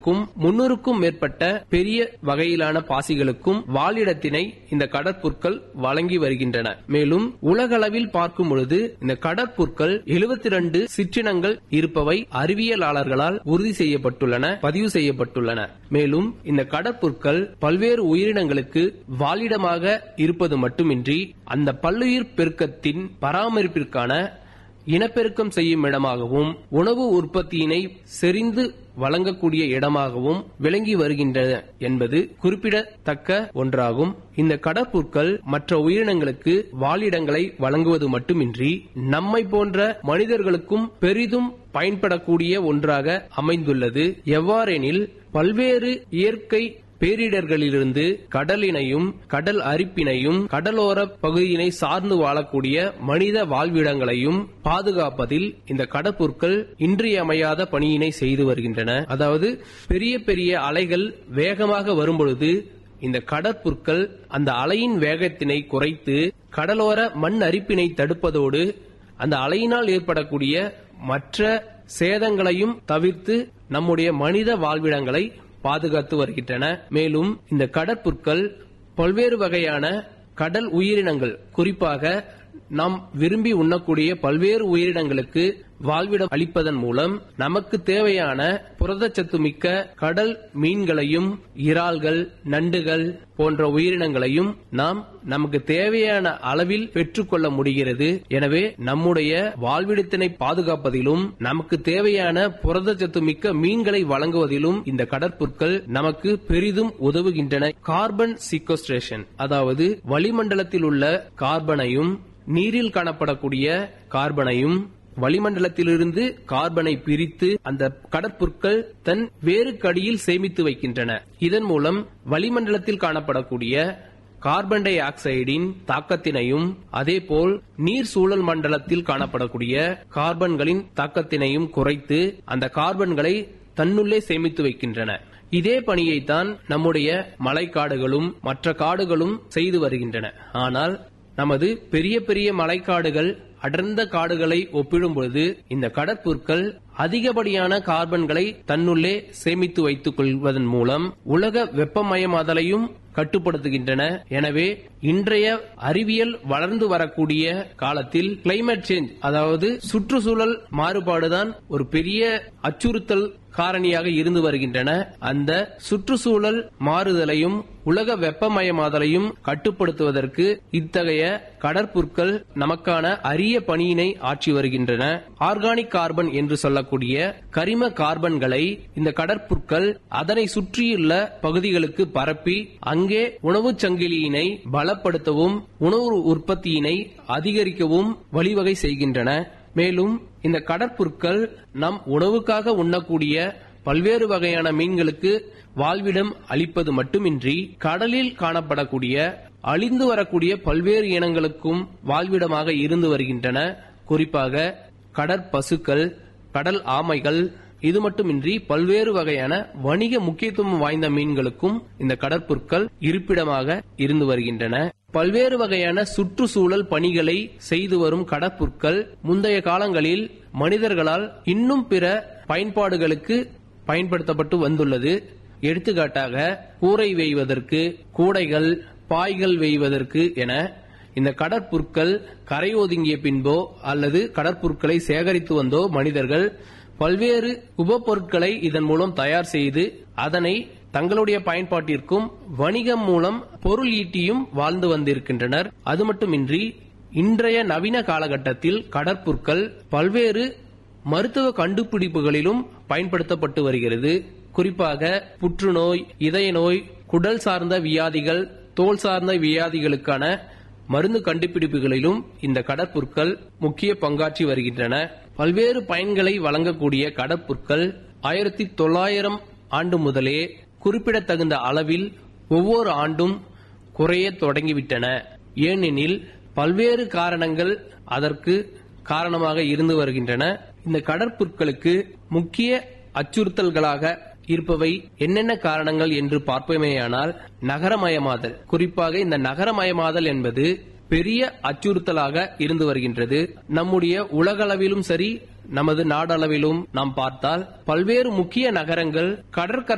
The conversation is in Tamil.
மீன்களுக்கும் முன்னூறுக்கும் மேற்பட்ட பெரிய வகையிலான பாசிகளுக்கும் வாழிடத்தினை இந்த கடற்புற்கள் வழங்கி வருகின்றன மேலும் உலகளவில் பார்க்கும் பொழுது இந்த கடற்புற்கள் 72 சிற்றினங்கள் இருப்பவை அறிவியலாளர்களால் உறுதி செய்யப்பட்டுள்ளன பதிவு செய்யப்பட்டுள்ளன மேலும் இந்த கடற்புற்கள் பல்வேறு உயிரினங்களுக்கு வாழிடமாக இருப்பது மட்டுமின்றி அந்த பல்லுயிர் பெருக்கத்தின் பராமரிப்பிற்கான இனப்பெருக்கம் செய்யும் இடமாகவும் உணவு உற்பத்தியினை செறிந்து வழங்கக்கூடிய இடமாகவும் விளங்கி வருகின்றன என்பது குறிப்பிடத்தக்க ஒன்றாகும் இந்த கடற்புற்கள் மற்ற உயிரினங்களுக்கு வாழிடங்களை வழங்குவது மட்டுமின்றி நம்மை போன்ற மனிதர்களுக்கும் பெரிதும் பயன்படக்கூடிய ஒன்றாக அமைந்துள்ளது எவ்வாறெனில் பல்வேறு இயற்கை பேரிடர்களிலிருந்து கடலினையும் கடல் அரிப்பினையும் கடலோர பகுதியினை சார்ந்து வாழக்கூடிய மனித வாழ்விடங்களையும் பாதுகாப்பதில் இந்த கடற்பொருட்கள் இன்றியமையாத பணியினை செய்து வருகின்றன அதாவது பெரிய பெரிய அலைகள் வேகமாக வரும்பொழுது இந்த கடற்புற்கள் அந்த அலையின் வேகத்தினை குறைத்து கடலோர மண் அரிப்பினை தடுப்பதோடு அந்த அலையினால் ஏற்படக்கூடிய மற்ற சேதங்களையும் தவிர்த்து நம்முடைய மனித வாழ்விடங்களை பாதுகாத்து வருகின்றன மேலும் இந்த கடற்புற்கள் பல்வேறு வகையான கடல் உயிரினங்கள் குறிப்பாக நாம் விரும்பி உண்ணக்கூடிய பல்வேறு உயிரினங்களுக்கு வாழ்விடம் அளிப்பதன் மூலம் நமக்கு தேவையான புரதச்சத்து மிக்க கடல் மீன்களையும் இறால்கள் நண்டுகள் போன்ற உயிரினங்களையும் நாம் நமக்கு தேவையான அளவில் பெற்றுக்கொள்ள முடிகிறது எனவே நம்முடைய வாழ்விடத்தினை பாதுகாப்பதிலும் நமக்கு தேவையான புரதச்சத்து மிக்க மீன்களை வழங்குவதிலும் இந்த கடற்புற்கள் நமக்கு பெரிதும் உதவுகின்றன கார்பன் சீக்வஸ்ட்ரேஷன் அதாவது வளிமண்டலத்தில் உள்ள கார்பனையும் நீரில் காணப்படக்கூடிய கார்பனையும் வளிமண்டலத்திலிருந்து கார்பனை பிரித்து அந்த கடற்புற்கள் தன் வேறு கடியில் சேமித்து வைக்கின்றன இதன் மூலம் வளிமண்டலத்தில் காணப்படக்கூடிய கார்பன் டை ஆக்சைடின் தாக்கத்தினையும் அதேபோல் நீர் சூழல் மண்டலத்தில் காணப்படக்கூடிய கார்பன்களின் தாக்கத்தினையும் குறைத்து அந்த கார்பன்களை தன்னுள்ளே சேமித்து வைக்கின்றன இதே பணியைத்தான் நம்முடைய மலைக்காடுகளும் மற்ற காடுகளும் செய்து வருகின்றன ஆனால் நமது பெரிய பெரிய மலைக்காடுகள் அடர்ந்த காடுகளை ஒப்பிடும் பொழுது இந்த கடற்புற்கள் அதிகப்படியான கார்பன்களை தன்னுள்ளே சேமித்து வைத்துக் கொள்வதன் மூலம் உலக வெப்பமயமாதலையும் கட்டுப்படுத்துகின்றன எனவே இன்றைய அறிவியல் வளர்ந்து வரக்கூடிய காலத்தில் கிளைமேட் சேஞ்ச் அதாவது சுற்றுச்சூழல் மாறுபாடுதான் ஒரு பெரிய அச்சுறுத்தல் காரணியாக இருந்து வருகின்றன அந்த சுற்றுச்சூழல் மாறுதலையும் உலக வெப்பமயமாதலையும் கட்டுப்படுத்துவதற்கு இத்தகைய கடற்புற்கள் நமக்கான அரிய பணியினை ஆற்றி வருகின்றன ஆர்கானிக் கார்பன் என்று சொல்லக்கூடிய கரிம கார்பன்களை இந்த கடற்புற்கள் அதனை சுற்றியுள்ள பகுதிகளுக்கு பரப்பி அங்கே உணவுச் சங்கிலியினை பலப்படுத்தவும் உணவு உற்பத்தியினை அதிகரிக்கவும் வழிவகை செய்கின்றன மேலும் இந்த கடற்புற்கள் நம் உணவுக்காக உண்ணக்கூடிய பல்வேறு வகையான மீன்களுக்கு வாழ்விடம் அளிப்பது மட்டுமின்றி கடலில் காணப்படக்கூடிய அழிந்து வரக்கூடிய பல்வேறு இனங்களுக்கும் வாழ்விடமாக இருந்து வருகின்றன குறிப்பாக கடற்பசுக்கள் கடல் ஆமைகள் இது மட்டுமின்றி பல்வேறு வகையான வணிக முக்கியத்துவம் வாய்ந்த மீன்களுக்கும் இந்த கடற்புற்கள் இருப்பிடமாக இருந்து வருகின்றன பல்வேறு வகையான சுற்றுச்சூழல் பணிகளை செய்து வரும் கடற்புற்கள் முந்தைய காலங்களில் மனிதர்களால் இன்னும் பிற பயன்பாடுகளுக்கு பயன்படுத்தப்பட்டு வந்துள்ளது எடுத்துக்காட்டாக கூரை வேய்வதற்கு கூடைகள் பாய்கள் வேய்வதற்கு என இந்த கடற்புற்கள் கரை ஒதுங்கிய பின்போ அல்லது கடற்புற்களை சேகரித்து வந்தோ மனிதர்கள் பல்வேறு உபப்பொருட்களை இதன் மூலம் தயார் செய்து அதனை தங்களுடைய பயன்பாட்டிற்கும் வணிகம் மூலம் பொருள் ஈட்டியும் வாழ்ந்து வந்திருக்கின்றனர் அது மட்டுமின்றி இன்றைய நவீன காலகட்டத்தில் கடற்புற்கள் பல்வேறு மருத்துவ கண்டுபிடிப்புகளிலும் பயன்படுத்தப்பட்டு வருகிறது குறிப்பாக புற்றுநோய் இதய நோய் குடல் சார்ந்த வியாதிகள் தோல் சார்ந்த வியாதிகளுக்கான மருந்து கண்டுபிடிப்புகளிலும் இந்த கடற்புற்கள் முக்கிய பங்காற்றி வருகின்றன பல்வேறு பயன்களை வழங்கக்கூடிய கடற்புற்கள் ஆயிரத்தி தொள்ளாயிரம் ஆண்டு முதலே குறிப்பிடத்தகுந்த அளவில் ஒவ்வொரு ஆண்டும் குறையத் தொடங்கிவிட்டன ஏனெனில் பல்வேறு காரணங்கள் அதற்கு காரணமாக இருந்து வருகின்றன இந்த கடற்புற்களுக்கு முக்கிய அச்சுறுத்தல்களாக இருப்பவை என்னென்ன காரணங்கள் என்று பார்ப்போமேயானால் நகரமயமாதல் குறிப்பாக இந்த நகரமயமாதல் என்பது பெரிய அச்சுறுத்தலாக இருந்து வருகின்றது நம்முடைய உலகளவிலும் சரி நமது நாடளவிலும் நாம் பார்த்தால் பல்வேறு முக்கிய நகரங்கள் கடற்கரை